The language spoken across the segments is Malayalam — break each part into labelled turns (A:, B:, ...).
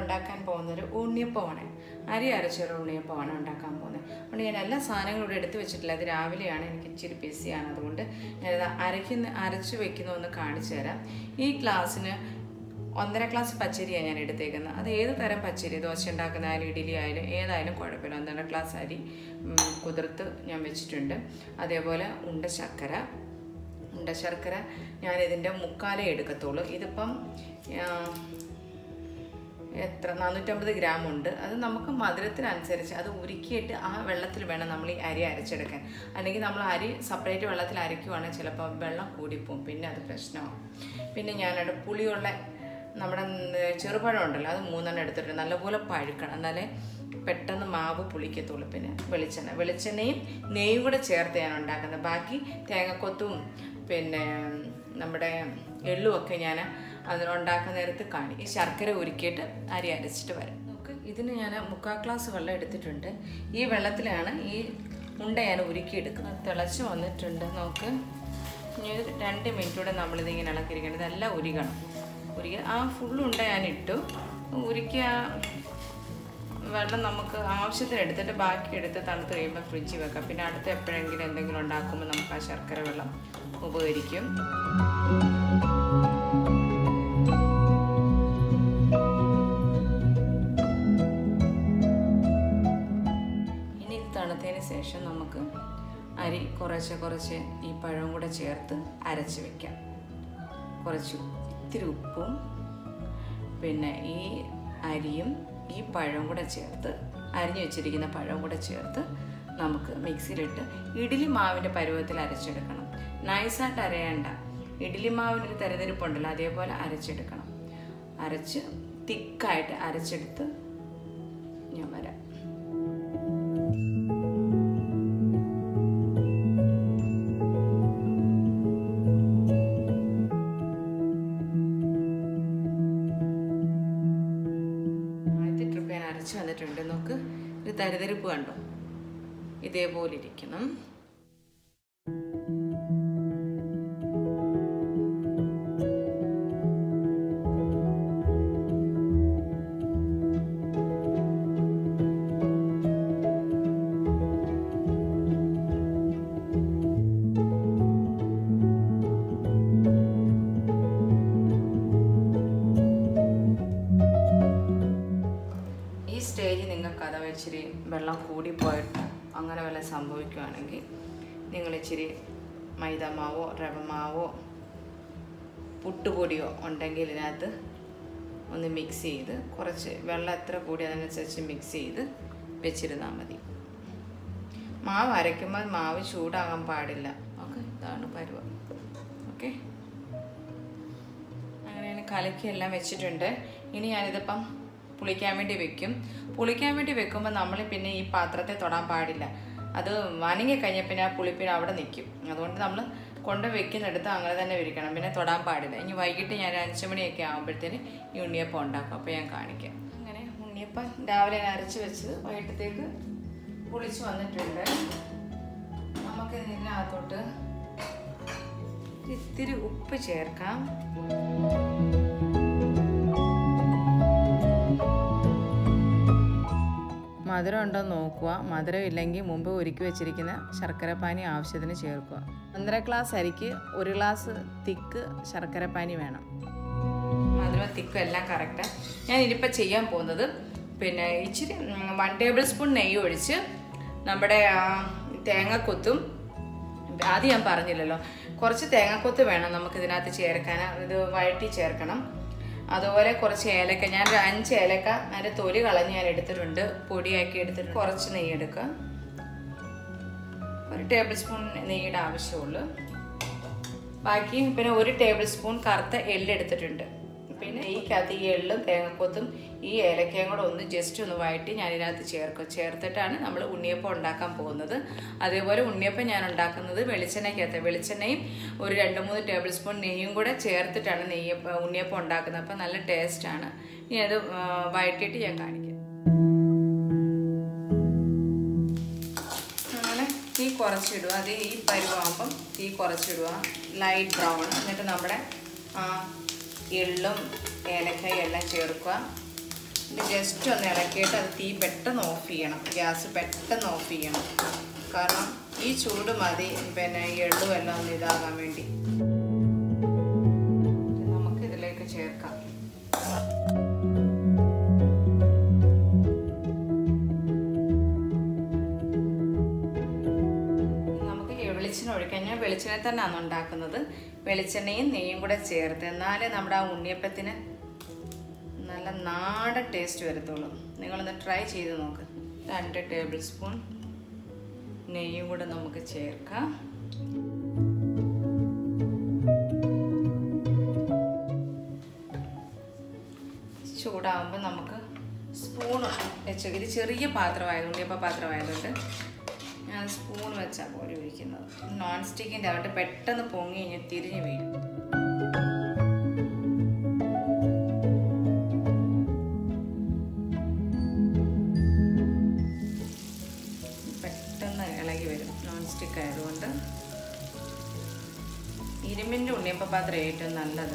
A: ഉണ്ടാക്കാൻ പോകുന്നത് ഉണ്ണിയപ്പമാണ് അരി അരച്ചൊരു ഉണ്ണിയപ്പമാണ് ഉണ്ടാക്കാൻ പോകുന്നത് അതുകൊണ്ട് ഞാൻ എല്ലാ സാധനങ്ങളും ഇവിടെ എടുത്തു വെച്ചിട്ടില്ല അത് രാവിലെയാണ് എനിക്ക് ഇച്ചിരി ബിസിയാണ് അതുകൊണ്ട് ഞാനത് അരയ്ക്കുന്ന അരച്ച് വെക്കുന്ന ഒന്ന് കാണിച്ചു തരാം ഈ ഗ്ലാസ്സിന് ഒന്നര ഗ്ലാസ് പച്ചരിയാണ് ഞാൻ എടുത്തേക്കുന്നത് അത് ഏത് തരം പച്ചരി ദോശ ഉണ്ടാക്കുന്ന ആയാലും ഇഡ്ഡലി ആയാലും ഏതായാലും കുഴപ്പമില്ല ഒന്നര ഗ്ലാസ് അരി ഉം, കുതിർത്ത് ഞാൻ വെച്ചിട്ടുണ്ട് അതേപോലെ ഉണ്ട ശർക്കര ഉണ്ട ശർക്കര ഞാൻ ഇതിൻ്റെ മുക്കാലേ എടുക്കത്തുള്ളൂ ഇതിപ്പം ആ, എത്ര നാനൂറ്റമ്പത് ഗ്രാം ഉണ്ട് അത് നമുക്ക് മധുരത്തിനനുസരിച്ച് അത് ഉരുക്കിയിട്ട് ആ വെള്ളത്തിൽ വേണം നമ്മൾ ഈ അരി അരച്ചെടുക്കാൻ അല്ലെങ്കിൽ നമ്മൾ അരി സെപ്പറേറ്റ് വെള്ളത്തിൽ അരയ്ക്കുവാണെങ്കിൽ ചിലപ്പോൾ വെള്ളം കൂടിപ്പോവും പിന്നെ അത് പ്രശ്നമാവും പിന്നെ ഞാനവിടെ പുളിയുള്ള നമ്മുടെ ചെറുപഴം ഉണ്ടല്ലോ അത് മൂന്നെണ്ണം എടുത്തിട്ടുണ്ട് നല്ലപോലെ പഴുക്കണം എന്നാലേ പെട്ടെന്ന് മാവ് പുളിക്കത്തുള്ളൂ പിന്നെ വെളിച്ചെണ്ണ വെളിച്ചെണ്ണയും നെയ്യും കൂടെ ചേർത്ത് ഞാൻ ഉണ്ടാക്കുന്നത് ബാക്കി തേങ്ങക്കൊത്തും പിന്നെ നമ്മുടെ എള്ളുമൊക്കെ ഞാൻ അതിനുണ്ടാക്കുന്ന നേരത്ത് കാണി ഈ ശർക്കര ഉരുക്കിയിട്ട് അരി അരച്ചിട്ട് വരാം നമുക്ക് ഇതിന് ഞാൻ മുക്കാൽ ഗ്ലാസ് വെള്ളം എടുത്തിട്ടുണ്ട് ഈ വെള്ളത്തിലാണ് ഈ ഉണ്ട ഞാൻ ഉരുക്കിയെടുക്കുന്നത് തിളച്ച് വന്നിട്ടുണ്ട് നമുക്ക് ഇനി ഒരു രണ്ട് മിനിറ്റ് കൂടെ നമ്മളിതിങ്ങനെ ഇളക്കിയിരിക്കണം ഇതെല്ലാം ഉരുകണം ഉരുക ആ ഫുള്ള് ഉണ്ട ഞാൻ ഇട്ടു ഉരുക്കിയ വെള്ളം നമുക്ക് ആവശ്യത്തിന് എടുത്തിട്ട് ബാക്കി എടുത്ത് തണുത്ത് കഴിയുമ്പോൾ ഫ്രിഡ്ജിൽ വെക്കാം പിന്നെ അടുത്ത എപ്പോഴെങ്കിലും എന്തെങ്കിലും ഉണ്ടാക്കുമ്പോൾ നമുക്ക് ആ ശർക്കര വെള്ളം ഉപകരിക്കും ഇനി ഇത് തണുത്തതിന് ശേഷം നമുക്ക് അരി കുറച്ച് കുറച്ച് ഈ പഴം കൂടെ ചേർത്ത് അരച്ച് വെക്കാം കുറച്ച് ഇത്തിരി ഉപ്പും പിന്നെ ഈ അരിയും ഈ പഴം കൂടെ ചേർത്ത് അരിഞ്ഞു വെച്ചിരിക്കുന്ന പഴം കൂടെ ചേർത്ത് നമുക്ക് മിക്സിയിലിട്ട് ഇഡ്ഡലി മാവിൻ്റെ പരുവത്തിൽ അരച്ചെടുക്കണം നൈസായിട്ട് അരയണ്ട ഇഡ്ഡലി മാവിനൊരു തരതിരിപ്പുണ്ടല്ലോ അതേപോലെ അരച്ചെടുക്കണം അരച്ച് തിക്കായിട്ട് അരച്ചെടുത്ത് ഞാൻ വരാം ആദ്യത്തെ ട്രിപ്പ് ഞാൻ അരച്ച് വന്നിട്ടുണ്ട് നോക്ക് ഒരു തരിതരിപ്പ് കണ്ടോ ഇതേപോലെ ഇരിക്കണം ഈ സ്റ്റേജ് നിങ്ങൾക്ക് അഥവാ ഇച്ചിരി വെള്ളം കൂടിപ്പോയിട്ട് അങ്ങനെ വല്ല സംഭവിക്കുകയാണെങ്കിൽ നിങ്ങൾ ഇച്ചിരി മൈദമാവോ റവമാവോ പുട്ടുപൊടിയോ ഉണ്ടെങ്കിൽ ഇതിനകത്ത് ഒന്ന് മിക്സ് ചെയ്ത് കുറച്ച് വെള്ളം എത്ര കൂടി അതിനനുസരിച്ച് മിക്സ് ചെയ്ത് വെച്ചിരുന്നാൽ മതി മാവ് അരയ്ക്കുമ്പോൾ മാവ് ചൂടാകാൻ പാടില്ല ഓക്കെ ഇതാണ് പരുവം ഓക്കെ അങ്ങനെ ഞാൻ കലക്കി എല്ലാം വെച്ചിട്ടുണ്ട് ഇനി ഞാനിതിപ്പം പുളിക്കാൻ വേണ്ടി വെക്കും പുളിക്കാൻ വേണ്ടി വെക്കുമ്പോൾ നമ്മൾ പിന്നെ ഈ പാത്രത്തെ തൊടാൻ പാടില്ല അത് വനങ്ങി കഴിഞ്ഞാൽ പിന്നെ ആ പുളിപ്പിന് അവിടെ നിൽക്കും അതുകൊണ്ട് നമ്മൾ കൊണ്ട് വെക്കുന്നിടത്ത് അങ്ങനെ തന്നെ വിരിക്കണം പിന്നെ തൊടാൻ പാടില്ല ഇനി വൈകിട്ട് ഞാൻ അഞ്ച് മണിയൊക്കെ ആകുമ്പോഴത്തേന് ഈ ഉണ്ണിയപ്പം ഉണ്ടാക്കും അപ്പോൾ ഞാൻ കാണിക്കാം അങ്ങനെ ഉണ്ണിയപ്പം രാവിലെ ഞാൻ അരച്ച് വെച്ചത് വൈകിട്ടത്തേക്ക് പുളിച്ച് വന്നിട്ടുണ്ട് നമുക്ക് ഇതിനകത്തോട്ട് ഇത്തിരി ഉപ്പ് ചേർക്കാം മധുരം ഉണ്ടോ എന്ന് നോക്കുക മധുരം ഇല്ലെങ്കിൽ മുമ്പ് ഒരുക്കി വെച്ചിരിക്കുന്ന ശർക്കരപ്പാനി ആവശ്യത്തിന് ചേർക്കുക ഒന്നര ഗ്ലാസ് അരിക്ക് ഒരു ഗ്ലാസ് തിക്ക് ശർക്കരപ്പാനി വേണം മധുരം തിക്കും എല്ലാം കറക്റ്റ് ഞാൻ ഇനിയിപ്പോൾ ചെയ്യാൻ പോകുന്നത് പിന്നെ ഇച്ചിരി വൺ ടേബിൾ സ്പൂൺ നെയ്യ് ഒഴിച്ച് നമ്മുടെ ആ തേങ്ങക്കൊത്തും ആദ്യം ഞാൻ പറഞ്ഞില്ലല്ലോ കുറച്ച് തേങ്ങാക്കൊത്ത് വേണം നമുക്ക് ഇതിനകത്ത് ചേർക്കാൻ ഇത് വഴറ്റി ചേർക്കണം അതുപോലെ കുറച്ച് ഏലക്ക ഞാൻ ഒരു അഞ്ച് ഏലക്ക അതിൻ്റെ തൊലി കളഞ്ഞ് ഞാൻ എടുത്തിട്ടുണ്ട് പൊടിയാക്കി എടുത്തിട്ട് കുറച്ച് നെയ്യ് എടുക്കുക ഒരു ടേബിൾ സ്പൂൺ നെയ്യുടെ ആവശ്യമുള്ളൂ ബാക്കി പിന്നെ ഒരു ടേബിൾ സ്പൂൺ കറുത്ത എള്ള് എടുത്തിട്ടുണ്ട് പിന്നെ ഈ കത്തി ഈ എള്ളും തേങ്ങക്കൊത്തും ഈ ഏലക്കയും കൂടെ ഒന്ന് ജസ്റ്റ് ഒന്ന് വഴറ്റി ഞാൻ ഇതിനകത്ത് ചേർക്കും ചേർത്തിട്ടാണ് നമ്മൾ ഉണ്ണിയപ്പം ഉണ്ടാക്കാൻ പോകുന്നത് അതേപോലെ ഉണ്ണിയപ്പം ഞാൻ ഉണ്ടാക്കുന്നത് വെളിച്ചെണ്ണയ്ക്കകത്ത് വെളിച്ചെണ്ണയും ഒരു രണ്ട് മൂന്ന് ടേബിൾ സ്പൂൺ നെയ്യും കൂടെ ചേർത്തിട്ടാണ് നെയ്യപ്പം ഉണ്ണിയപ്പം ഉണ്ടാക്കുന്നത് അപ്പം നല്ല ടേസ്റ്റാണ് ഇനി അത് ആ, വഴറ്റിയിട്ട് ഞാൻ കാണിക്കാം അങ്ങനെ തീ കുറച്ചിടുക അത് ഈ പരുവാകുമ്പം തീ കുറച്ചിടുക ലൈറ്റ് ബ്രൗൺ എന്നിട്ട് നമ്മുടെ ആ എള്ളും ഏലക്കായും എല്ലാം ചേർക്കുക ഇത് ജസ്റ്റ് ഒന്ന് ഇളക്കിയിട്ട് അത് തീ പെട്ടെന്ന് ഓഫ് ചെയ്യണം ഗ്യാസ് പെട്ടെന്ന് ഓഫ് ചെയ്യണം കാരണം ഈ ചൂട് മതി പിന്നെ ഈ എള്ളും എല്ലാം ഒന്ന് ഇതാകാൻ വേണ്ടി നമുക്ക് ഇതിലേക്ക് ചേർക്കാം നമുക്ക് ഈ വെളിച്ചെണ്ണ ഒഴിക്കാൻ ഞാൻ വെളിച്ചെണ്ണ തന്നെയാണ് ഉണ്ടാക്കുന്നത് വെളിച്ചെണ്ണയും നെയ്യും കൂടെ ചേർത്ത് എന്നാലേ നമ്മുടെ ആ ഉണ്ണിയപ്പത്തിന് നല്ല നാടൻ ടേസ്റ്റ് വരത്തുള്ളൂ നിങ്ങളൊന്ന് ട്രൈ ചെയ്ത് നോക്ക് രണ്ട് ടേബിൾ സ്പൂൺ നെയ്യും കൂടെ നമുക്ക് ചേർക്കാം ചൂടാകുമ്പോൾ നമുക്ക് സ്പൂൺ വെച്ച് ഇത് ചെറിയ പാത്രമായതുകൊണ്ട് ഇപ്പം പാത്രമായതുകൊണ്ട് ഞാൻ സ്പൂൺ വെച്ചാൽ പോലെ ഒഴിക്കുന്നത് നോൺ സ്റ്റിക്കിൻ്റെ ആവട്ടെ പെട്ടെന്ന് പൊങ്ങി കഴിഞ്ഞ് തിരിഞ്ഞ് വീഴും പെട്ടെന്ന് ഇളകി വരും നോൺ സ്റ്റിക്ക് ആയതുകൊണ്ട് ഇരുമ്പിൻ്റെ ഉണ്ണിയപ്പ പാത്രം ഏറ്റവും നല്ലത്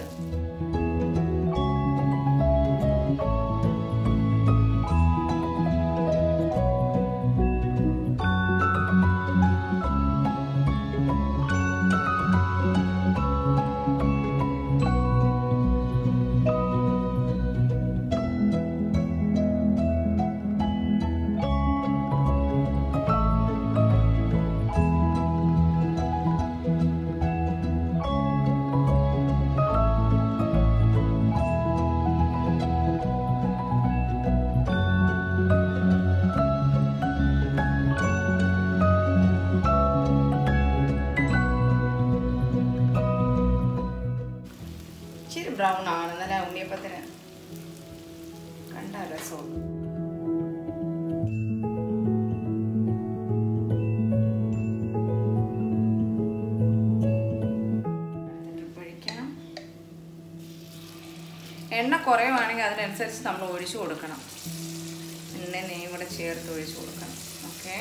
A: ഇച്ചിരി ബ്രൗൺ ആണ് നല്ല ഉണ്ണിയപ്പത്തിന് കണ്ടാ രസവും ഒഴിക്കണം എണ്ണ കുറയുവാണെങ്കിൽ അതിനനുസരിച്ച് നമ്മൾ ഒഴിച്ചു കൊടുക്കണം എണ്ണ നെയ്യും കൂടെ ചേർത്ത് ഒഴിച്ചു കൊടുക്കണം ഓക്കെ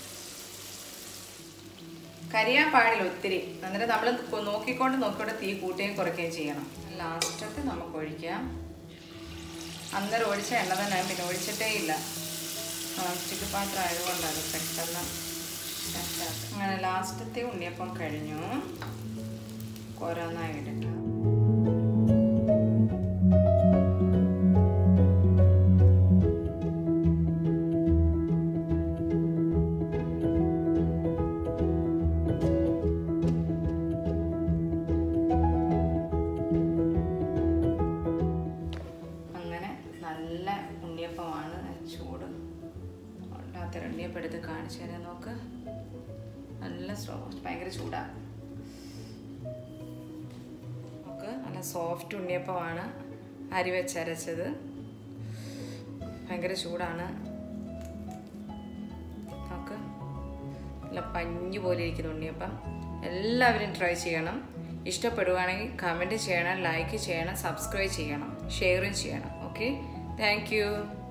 A: കരിയാൻ പാടില്ല ഒത്തിരി എന്നിട്ട് നമ്മൾ നോക്കിക്കൊണ്ട് നോക്കിക്കൊണ്ട് തീ കൂട്ടുകയും കുറയ്ക്കുകയും ചെയ്യണം ലാസ്റ്റൊക്കെ നമുക്ക് ഒഴിക്കാം അന്നേരം ഒഴിച്ച എണ്ണ തന്നെ പിന്നെ ഒഴിച്ചിട്ടേ ഇല്ല നോൺ സ്റ്റിക്ക് പാത്രം ആയതുകൊണ്ടാണ് പെട്ടെന്ന് സെറ്റാക്കുക അങ്ങനെ ലാസ്റ്റത്തെ ഉണ്ണിയപ്പം കഴിഞ്ഞു ഓരോന്നായി എടുക്കാം അങ്ങനെ നല്ല ഉണ്ണിയപ്പമാണ് ചൂട് ഉണ്ടാത്ത ഉണ്ണിയപ്പം എടുത്ത് കാണിച്ചു തരാൻ നോക്ക് നല്ല സ്ലോ ഭയങ്കര ചൂടാണ് നമുക്ക് നല്ല സോഫ്റ്റ് ഉണ്ണിയപ്പമാണ് അരി വെച്ചരച്ചത് ഭയങ്കര ചൂടാണ് നമുക്ക് നല്ല പഞ്ഞു പോലെ ഇരിക്കുന്ന ഉണ്ണിയപ്പം എല്ലാവരും ട്രൈ ചെയ്യണം ഇഷ്ടപ്പെടുകയാണെങ്കിൽ കമൻറ്റ് ചെയ്യണം ലൈക്ക് ചെയ്യണം സബ്സ്ക്രൈബ് ചെയ്യണം ഷെയറും ചെയ്യണം ഓക്കെ താങ്ക്